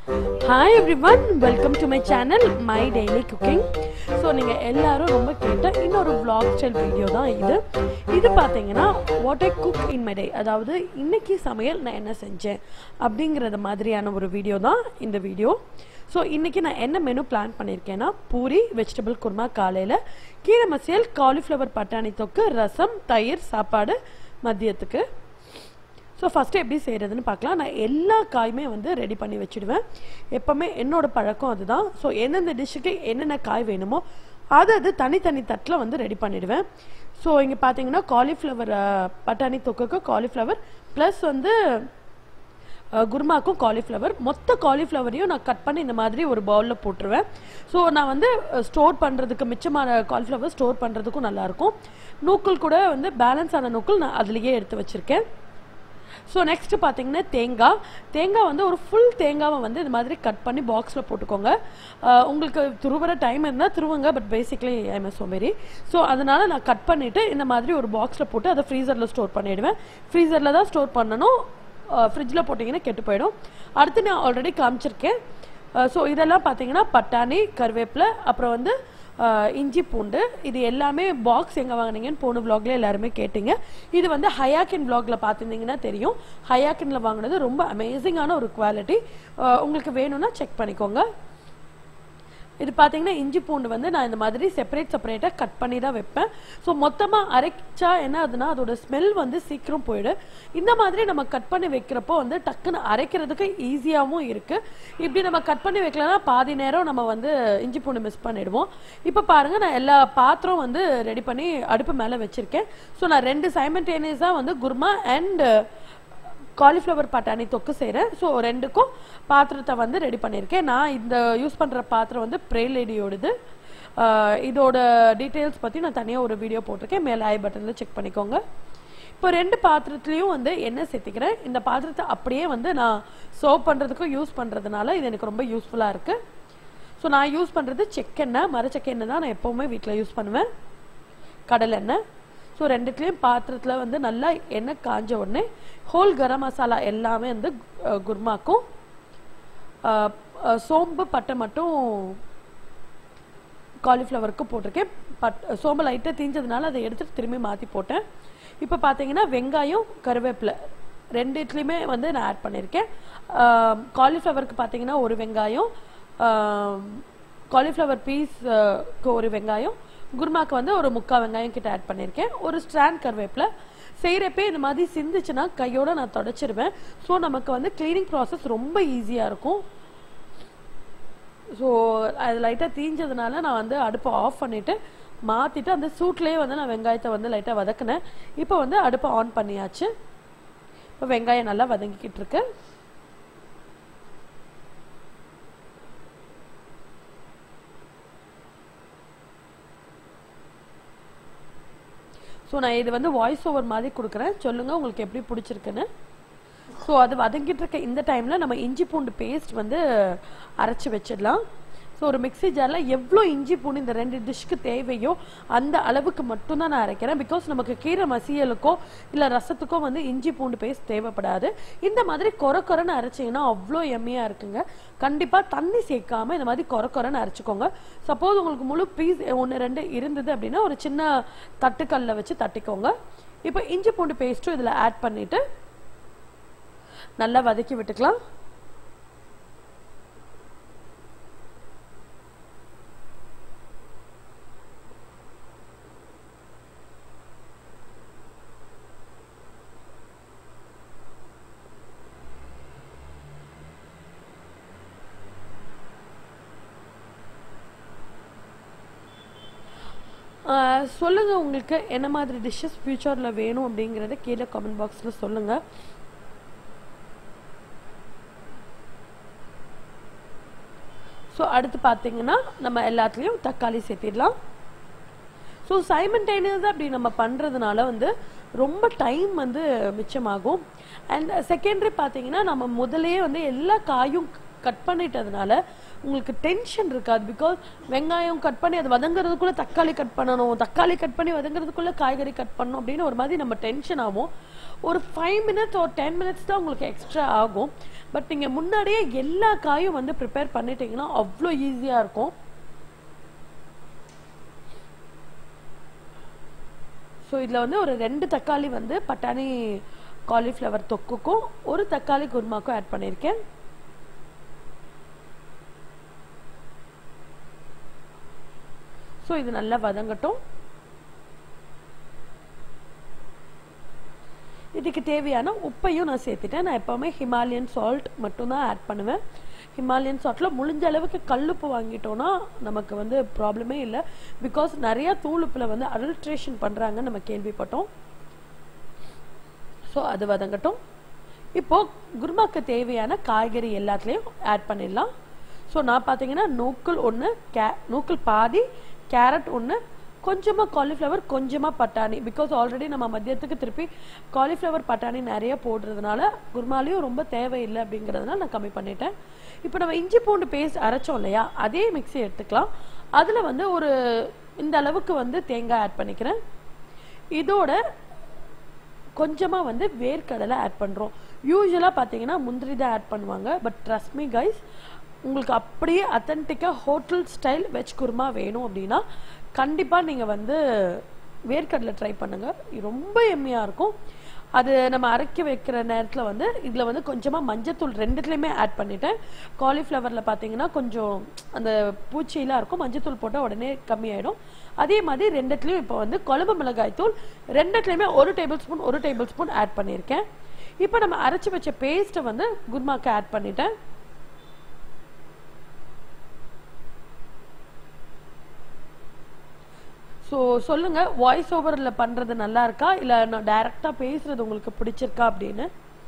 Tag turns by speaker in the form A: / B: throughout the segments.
A: hi everyone welcome to my channel my daily cooking so நீங்கள் எல்லாரும் ரொம்ப கேட்ட இன்னொரு vlog ஸ்டைல் வீடியோ தான் இது இது பார்த்தீங்கன்னா what I cook in my day அதாவது இன்னைக்கு சமையல் நான் என்ன செஞ்சேன் அப்படிங்கிறது மாதிரியான ஒரு வீடியோ தான் இந்த வீடியோ ஸோ இன்றைக்கி நான் என்ன மெனு பிளான் பண்ணியிருக்கேன்னா பூரி வெஜிடபிள் குருமா காலையில் கீரை மசியல் காலிஃப்ளவர் பட்டாணி தொக்கு ரசம் தயிர் சாப்பாடு மதியத்துக்கு ஸோ ஃபஸ்ட்டு எப்படி செய்கிறதுன்னு பார்க்கலாம் நான் எல்லா காயுமே வந்து ரெடி பண்ணி வச்சுடுவேன் எப்போவுமே என்னோட பழக்கம் அதுதான் ஸோ எந்தெந்த டிஷ்ஷுக்கு என்னென்ன காய் வேணுமோ அது அது தனித்தனி தட்டில் வந்து ரெடி பண்ணிடுவேன் ஸோ இங்கே பார்த்தீங்கன்னா காலிஃப்ளவர் பட்டாணி தொக்குக்கு காலிஃப்ளவர் ப்ளஸ் வந்து அஹ், குருமாக்கும் காலிஃப்ளவர் மொத்த காலிஃப்ளவரையும் நான் கட் பண்ணி இந்த மாதிரி ஒரு பவுலில் போட்டுருவேன் ஸோ நான் வந்து ஸ்டோர் பண்ணுறதுக்கு மிச்சமான காலிஃப்ளவர் ஸ்டோர் பண்ணுறதுக்கும் நல்லாயிருக்கும் நூக்கல் கூட வந்து பேலன்ஸ் ஆன நூக்கல் நான் அதுலேயே எடுத்து வச்சுருக்கேன் ஸோ நெக்ஸ்ட் பார்த்தீங்கன்னா தேங்காய் தேங்காய் வந்து ஒரு ஃபுல் தேங்காவை வந்து இந்த மாதிரி கட் பண்ணி பாக்ஸில் போட்டுக்கோங்க அஹ் உங்களுக்கு துருவுற டைம் இருந்தால் துருவுங்க பட் பேசிக்லி ஐம் சோம்பேறி ஸோ அதனால நான் கட் பண்ணிவிட்டு இந்த மாதிரி ஒரு பாக்ஸில் போட்டு அதை ஃப்ரீசரில் ஸ்டோர் பண்ணிடுவேன் ஃப்ரீசரில் தான் ஸ்டோர் பண்ணணும் ஃப்ரிட்ஜில் போட்டிங்கன்னா கெட்டு போயிடும் அடுத்து நான் ஆல்ரெடி காமிச்சிருக்கேன் ஸோ இதெல்லாம் பார்த்தீங்கன்னா பட்டாணி கருவேப்பிலை அப்புறம் வந்து அஹ், இஞ்சி பூண்டு இது எல்லாமே பாக்ஸ் எங்கே வாங்குனீங்கன்னு போன vlogல எல்லாருமே கேட்டீங்க இது வந்து ஹயாக்கின் vlogல பார்த்துருந்தீங்கன்னா தெரியும் ஹயாக்கின்ல வாங்கினது ரொம்ப அமேசிங்கான ஒரு குவாலிட்டி உங்களுக்கு வேணும்னா செக் பண்ணிக்கோங்க இது பார்த்தீங்கன்னா இஞ்சி பூண்டு வந்து நான் இந்த மாதிரி செப்பரேட் செப்பரேட்டாக கட் பண்ணி தான் வைப்பேன் ஸோ மொத்தமாக அரைச்சா என்ன ஆகுதுன்னா அதோட ஸ்மெல் வந்து சீக்கிரம் போயிடும் இந்த மாதிரி நம்ம கட் பண்ணி வைக்கிறப்போ வந்து டக்குன்னு அரைக்கிறதுக்கு ஈஸியாகவும் இருக்குது இப்படி நம்ம கட் பண்ணி வைக்கலன்னா பாதி நேரம் நம்ம வந்து இஞ்சி பூண்டு மிஸ் பண்ணிடுவோம் இப்போ பாருங்கள் நான் எல்லா பாத்திரம் வந்து ரெடி பண்ணி அடுப்பு மேலே வச்சுருக்கேன் ஸோ நான் ரெண்டு சைமன்டேனியஸாக வந்து குருமா அண்ட் காலிஃப்ளவர் பட்டாணி தொக்கு செய்கிறேன் ஸோ ரெண்டுக்கும் பாத்திரத்தை வந்து ரெடி பண்ணியிருக்கேன் நான் இந்த யூஸ் பண்ணுற பாத்திரம் வந்து ப்ரே லேடியோடது ஆஹ் இதோட டீட்டெயில்ஸ் பற்றி நான் தனியாக ஒரு வீடியோ போட்டிருக்கேன் மேலே ஐ பட்டனில் செக் பண்ணிக்கோங்க இப்போ ரெண்டு பாத்திரத்துலேயும் வந்து எண்ணெய் சேர்த்திக்கிறேன் இந்த பாத்திரத்தை அப்படியே வந்து நான் சர்வ் பண்ணுறதுக்கும் யூஸ் பண்ணுறதுனால இது எனக்கு ரொம்ப யூஸ்ஃபுல்லாக இருக்குது ஸோ நான் யூஸ் பண்ணுறது செக்கெண்ணெய் மரச்செக்கெண்ணெய் தான் நான் எப்போவுமே வீட்டில் யூஸ் பண்ணுவேன் கடலெண்ணெய் ஸோ ரெண்டுத்துலேயும் பாத்திரத்தில் வந்து நல்லா எண்ணெய் காஞ்ச உடனே ஹோல் கரம் மசாலா எல்லாமே வந்து அஹ், குருமாக்கும் அஹ், அஹ், சோம்பு பட்டை மட்டும் காலிஃப்ளவருக்கு போட்டிருக்கேன் பட் சோம்பு லைட்டாக தீஞ்சதுனால அதை எடுத்துட்டு திரும்பி மாற்றி போட்டேன் இப்போ பார்த்தீங்கன்னா வெங்காயம் கருவேப்பிலை ரெண்டுத்துலேயுமே வந்து நான் ஆட் பண்ணியிருக்கேன் காலிஃப்ளவருக்கு பார்த்தீங்கன்னா ஒரு வெங்காயம் காலிஃப்ளவர் பீஸ்க்கு ஒரு வெங்காயம் குருமாக்கு வந்து ஒரு முக்கால் வெங்காயம் கிட்ட ஆட் பண்ணியிருக்கேன் ஒரு ஸ்ட்ராண்ட் கருவேப்பிலை செய்கிறப்பே இந்த மாதிரி சிந்துச்சுன்னா கையோட நான் தொடச்சிருவேன் ஸோ நமக்கு வந்து க்ளீனிங் ப்ராசஸ் ரொம்ப ஈஸியாக இருக்கும் ஸோ அது லைட்டாக தீஞ்சதுனால நான் வந்து அடுப்பை ஆஃப் பண்ணிவிட்டு மாற்றிட்டு அந்த சூட்லேயே வந்து நான் வெங்காயத்தை வந்து லைட்டாக வதக்குனேன் இப்போ வந்து அடுப்பை ஆன் பண்ணியாச்சு இப்போ வெங்காயம் நல்லா வதங்கிக்கிட்டு இருக்கு ஸோ நான் இது வந்து வாய்ஸ் ஓவர் மாதிரி கொடுக்குறேன் சொல்லுங்கள் உங்களுக்கு எப்படி பிடிச்சிருக்குன்னு ஸோ அது வதங்கிட்டு இருக்க இந்த டைமில் நம்ம இஞ்சி பூண்டு பேஸ்ட் வந்து அரைச்சி வச்சிடலாம் ஸோ ஒரு மிக்ஸி ஜாரில் எவ்வளோ இஞ்சி பூண்டு இந்த ரெண்டு டிஷ்க்கு தேவையோ அந்த அளவுக்கு மட்டும்தான் நான் அரைக்கிறேன் பிகாஸ் நமக்கு கீரை மசியலுக்கோ இல்லை ரசத்துக்கோ வந்து இஞ்சி பூண்டு பேஸ்ட் தேவைப்படாது இந்த மாதிரி கொர கொரன்னு அரைச்சிங்கன்னா அவ்வளோ எம்மியாக இருக்குங்க கண்டிப்பாக தண்ணி சேர்க்காம இந்த மாதிரி கொர கொரன்னு அரைச்சிக்கோங்க சப்போஸ் உங்களுக்கு முழு பீஸ் ஒன்று ரெண்டு இருந்தது அப்படின்னா ஒரு சின்ன தட்டுக்கல்ல வச்சு தட்டிக்கோங்க இப்போ இஞ்சி பூண்டு பேஸ்ட்டும் இதில் ஆட் பண்ணிவிட்டு நல்லா வதக்கி விட்டுக்கலாம் ஆஹ் சொல்லுங்க உங்களுக்கு என்ன மாதிரி டிஷ்ஷஸ் ஃபியூச்சரில் வேணும் அப்படிங்கிறத கீழே கமெண்ட் பாக்ஸில் சொல்லுங்க ஸோ அடுத்து பார்த்தீங்கன்னா நம்ம எல்லாத்துலேயும் தக்காளி சேர்த்திடலாம் ஸோ சைமன்டேனியஸாக அப்படி நம்ம பண்ணுறதுனால வந்து ரொம்ப டைம் வந்து மிச்சமாகும் அண்ட் செகண்டரி பார்த்தீங்கன்னா நம்ம முதல்லயே வந்து எல்லா காயும் கட் பண்ணிட்டதுனால உங்களுக்கு டென்ஷன் இருக்காது பிகாஸ் வெங்காயம் கட் பண்ணி அது வதங்குறதுக்குள்ள தக்காளி கட் பண்ணணும் தக்காளி கட் பண்ணி வதங்குறதுக்குள்ள காய்கறி கட் பண்ணணும் அப்படின்னு ஒரு மாதிரி நம்ம டென்ஷன் ஆகும் ஒரு ஃபைவ் மினிட்ஸ் ஒரு டென் மினிட்ஸ் தான் உங்களுக்கு எக்ஸ்ட்ரா ஆகும் பட் நீங்கள் முன்னாடியே எல்லா காயும் வந்து ப்ரிப்பேர் பண்ணிட்டீங்கன்னா அவ்வளோ ஈஸியாக இருக்கும் ஸோ இதில் வந்து ஒரு ரெண்டு தக்காளி வந்து பட்டாணி காலிஃப்ளவர் தொக்குக்கும் ஒரு தக்காளி குருமாக்கும் ஆட் பண்ணியிருக்கேன் ஸோ இது நல்லா வதங்கட்டும் இதுக்கு தேவையான உப்பையும் நான் சேர்த்துட்டேன் நான் எப்போவுமே ஹிமாலயன் சால்ட் மட்டும்தான் ஆட் பண்ணுவேன் ஹிமாலயன் சால்ட்டில் முடிஞ்ச அளவுக்கு கல்லுப்பு வாங்கிட்டோன்னா நமக்கு வந்து ப்ராப்ளமே இல்லை பிகாஸ் நிறையா தூளுப்பில் வந்து அடல்ட்ரேஷன் பண்ணுறாங்கன்னு நம்ம கேள்விப்பட்டோம் ஸோ அது வதங்கட்டும் இப்போது குருமாக்கு தேவையான காய்கறி எல்லாத்துலேயும் ஆட் பண்ணிடலாம் ஸோ நான் பார்த்தீங்கன்னா நூக்கல் ஒன்று கே நூக்கல் பாதி கேரட் ஒன்று கொஞ்சமாக காலிஃப்ளவர் கொஞ்சமாக பட்டாணி பிகாஸ் ஆல்ரெடி நம்ம மதியத்துக்கு திருப்பி காலிஃப்ளவர் பட்டாணி நிறைய போடுறதுனால குருமாலையும் ரொம்ப தேவையில்லை அப்படிங்கிறதுனால நான் கம்மி பண்ணிட்டேன் இப்போ நம்ம இஞ்சி பூண்டு பேஸ்ட் அரைச்சோம் இல்லையா அதே மிக்ஸி எடுத்துக்கலாம் அதில் வந்து ஒரு இந்த அளவுக்கு வந்து தேங்காய் ஆட் பண்ணிக்கிறேன் இதோட கொஞ்சமாக வந்து வேர்க்கடலை ஆட் பண்ணுறோம் யூஸ்வலாக பார்த்தீங்கன்னா முந்திரி தான் ஆட் பண்ணுவாங்க பட் ட்ரஸ்ட் மீ கைஸ் உங்களுக்கு அப்படியே அத்தன்டிக்காக ஹோட்டல் ஸ்டைல் வெஜ் குருமா வேணும் அப்படின்னா கண்டிப்பாக நீங்கள் வந்து வேர்க்கடலை ட்ரை பண்ணுங்கள் ரொம்ப எம்மியாக இருக்கும் அது நம்ம அரைக்க வைக்கிற நேரத்தில் வந்து இதில் வந்து கொஞ்சமாக மஞ்சத்தூள் ரெண்டுத்துலேயுமே ஆட் பண்ணிட்டேன் காலிஃப்ளவரில் பார்த்தீங்கன்னா கொஞ்சம் அந்த பூச்சியெல்லாம் இருக்கும் மஞ்சத்தூள் போட்டால் உடனே கம்மியாயிடும் அதே மாதிரி ரெண்டுத்துலேயும் இப்போ வந்து குழம்பு மிளகாய் தூள் ரெண்டுத்துலேயுமே ஒரு டேபிள் ஸ்பூன் ஒரு டேபிள் ஸ்பூன் ஆட் பண்ணியிருக்கேன் இப்போ நம்ம அரைச்சி வச்ச பேஸ்ட்டை வந்து குருமாக்கு ஆட் பண்ணிட்டேன் ஸோ சொல்லுங்க வாய்ஸ் ஓவரில் பண்ணுறது நல்லா இருக்கா இல்லை நான் டைரெக்டாக பேசுறது உங்களுக்கு பிடிச்சிருக்கா அப்படின்னு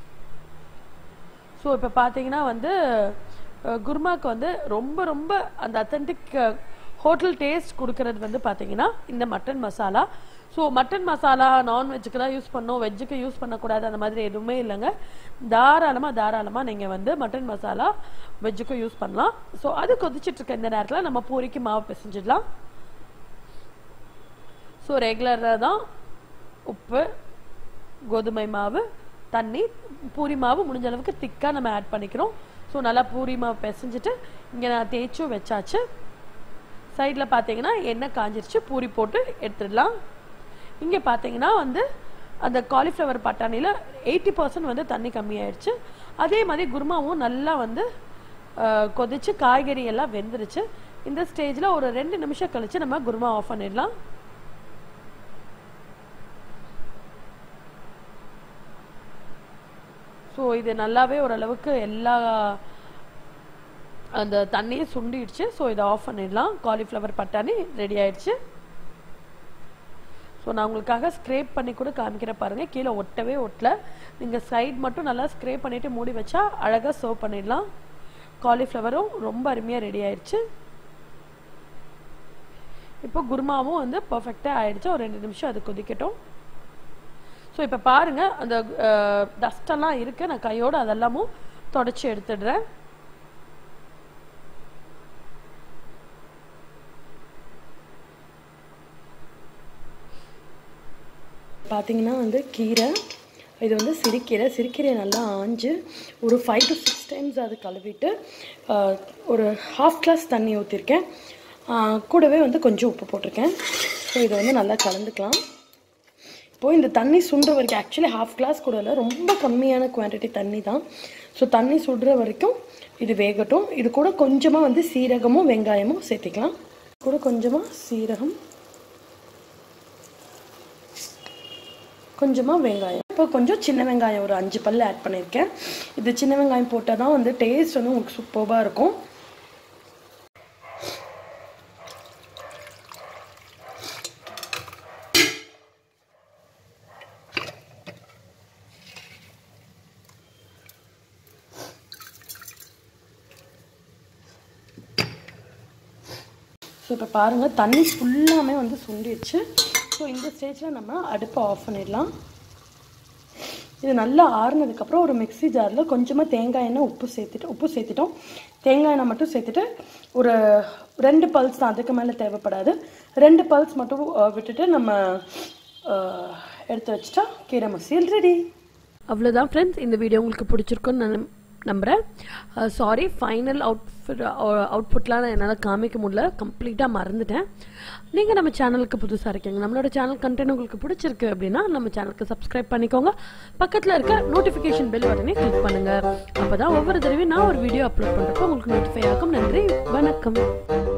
A: ஸோ இப்போ பார்த்தீங்கன்னா வந்து அஹ், குருமாக்கு வந்து ரொம்ப ரொம்ப அந்த அத்தன்டிக் ஹோட்டல் டேஸ்ட் கொடுக்கறது வந்து பார்த்தீங்கன்னா இந்த mutton masala so mutton masala நான்வெஜ்ஜுக்கு தான் யூஸ் பண்ணோம் வெஜ்ஜுக்கு யூஸ் பண்ணக்கூடாது அந்த மாதிரி எதுவுமே இல்லைங்க தாராளமாக தாராளமாக நீங்கள் வந்து மட்டன் மசாலா வெஜ்ஜுக்கும் யூஸ் பண்ணலாம் ஸோ அது கொதிச்சிட்டு இருக்க இந்த நேரத்தில் நம்ம பூரிக்கு மாவு பிசைஞ்சிடலாம் ஸோ ரெகுலராக தான் உப்பு கோதுமை மாவு தண்ணி பூரி மாவு முடிஞ்ச அளவுக்கு திக்காக நம்ம ஆட் பண்ணிக்கிறோம் ஸோ நல்லா பூரி மாவு பிசைஞ்சிட்டு இங்கே நான் தேய்ச்சும் வச்சாச்சு சைடில் பார்த்தீங்கன்னா எண்ணெய் காஞ்சிருச்சு பூரி போட்டு எடுத்துடலாம் இங்கே பார்த்தீங்கன்னா வந்து அந்த காலிஃப்ளவர் பட்டாணியில் எயிட்டி பர்சன்ட் வந்து தண்ணி கம்மியாயிடுச்சு அதே மாதிரி குருமாவும் நல்லா வந்து அஹ், கொதிச்சு காய்கறி எல்லாம் வெந்துருச்சு இந்த ஸ்டேஜில் ஒரு ரெண்டு நிமிஷம் கழிச்சு நம்ம குருமா ஆஃப் பண்ணிடலாம் ஸோ இது நல்லாவே ஓரளவுக்கு எல்லா அந்த தண்ணியும் சுண்டிடுச்சு ஸோ இதை ஆஃப் பண்ணிடலாம் காலிஃப்ளவர் பட்டாணி ரெடி ஆயிடுச்சு ஸோ நான் உங்களுக்காக ஸ்க்ரேப் பண்ணி கூட காமிக்கிற பாருங்க கீழே ஒட்டவே ஒட்டல நீங்கள் சைடு மட்டும் நல்லா ஸ்க்ரேப் பண்ணிட்டு மூடி வச்சா அழகாக சர்வ் பண்ணிடலாம் காலிஃப்ளவரும் ரொம்ப அருமையாக ரெடி ஆயிடுச்சு இப்போ குருமாவும் வந்து பர்ஃபெக்டாக ஆயிடுச்சு ஒரு ரெண்டு நிமிஷம் அது கொதிக்கட்டும் ஸோ இப்போ பாருங்க அந்த டஸ்டெல்லாம் இருக்கு நான் கையோட அதெல்லாமும் தொடச்சி எடுத்துடுறேன் பார்த்தீங்கன்னா வந்து கீரை இது வந்து சிறுக்கீரை சிறுக்கீரை நல்லா ஆஞ்சு ஒரு ஃபைவ் டு சிக்ஸ் டைம்ஸ் அது கழுவிட்டு ஆஹ், ஒரு ஹாஃப் கிளாஸ் தண்ணி ஊற்றிருக்கேன் கூடவே வந்து கொஞ்சம் உப்பு போட்டிருக்கேன் ஸோ இதை வந்து நல்லா கலந்துக்கலாம் இப்போது இந்த தண்ணி சுண்டுற வரைக்கும் ஆக்சுவலி ஹாஃப் கிளாஸ் கூட இல்லை ரொம்ப கம்மியான குவான்டிட்டி தண்ணி தான் ஸோ தண்ணி சுடுற வரைக்கும் இது வேகட்டும் இது கூட கொஞ்சமாக வந்து சீரகமும் வெங்காயமும் சேர்த்திக்கலாம் கூட கொஞ்சமாக சீரகம் கொஞ்சமாக வெங்காயம் இப்போ கொஞ்சம் சின்ன வெங்காயம் ஒரு அஞ்சு பல்லு ஆட் பண்ணியிருக்கேன் இது சின்ன வெங்காயம் போட்டால் தான் வந்து டேஸ்ட் வந்து உங்களுக்கு சூப்பராக இருக்கும் ஸோ இப்போ பாருங்கள் தண்ணி ஃபுல்லாமே வந்து சுண்டிடுச்சு ஸோ இந்த ஸ்டேஜில் நம்ம அடுப்பை ஆஃப் பண்ணிடலாம் இது நல்லா ஆறுனதுக்கப்புறம் ஒரு மிக்ஸி ஜாரில் கொஞ்சமாக தேங்காய் எண்ணெய் உப்பு சேர்த்துட்டு உப்பு சேர்த்துட்டோம் தேங்காய் எண்ணெய் மட்டும் சேர்த்துட்டு ஒரு ரெண்டு பல்ஸ் தான் அதுக்கு மேலே தேவைப்படாது ரெண்டு பல்ஸ் மட்டும் அஹ், விட்டுட்டு நம்ம அஹ், எடுத்து வச்சுட்டா கீரை மசியல் ரெடி அவ்வளோதான் ஃப்ரெண்ட்ஸ் இந்த வீடியோ உங்களுக்கு பிடிச்சிருக்குன்னு நான் நம்புகிறேன் சாரி ஃபைனல் அவுட்ஃபிட் அவுட்புட்லாம் நான் என்னால் காமிக்க முடியல கம்ப்ளீட்டாக மறந்துட்டேன் நீங்கள் நம்ம சேனலுக்கு புதுசாக இருக்கீங்க நம்மளோட சேனல் கண்டென்ட் உங்களுக்கு பிடிச்சிருக்கு அப்படின்னா நம்ம சேனலுக்கு சப்ஸ்கிரைப் பண்ணிக்கோங்க பக்கத்தில் இருக்க நோட்டிஃபிகேஷன் பெல் பட்டனே கிளிக் பண்ணுங்கள் அப்போ தான் ஒவ்வொரு தடவையும் நான் ஒரு வீடியோ அப்லோட் பண்ணுறப்போ உங்களுக்கு நோட்டிஃபை ஆகும் நன்றி வணக்கம்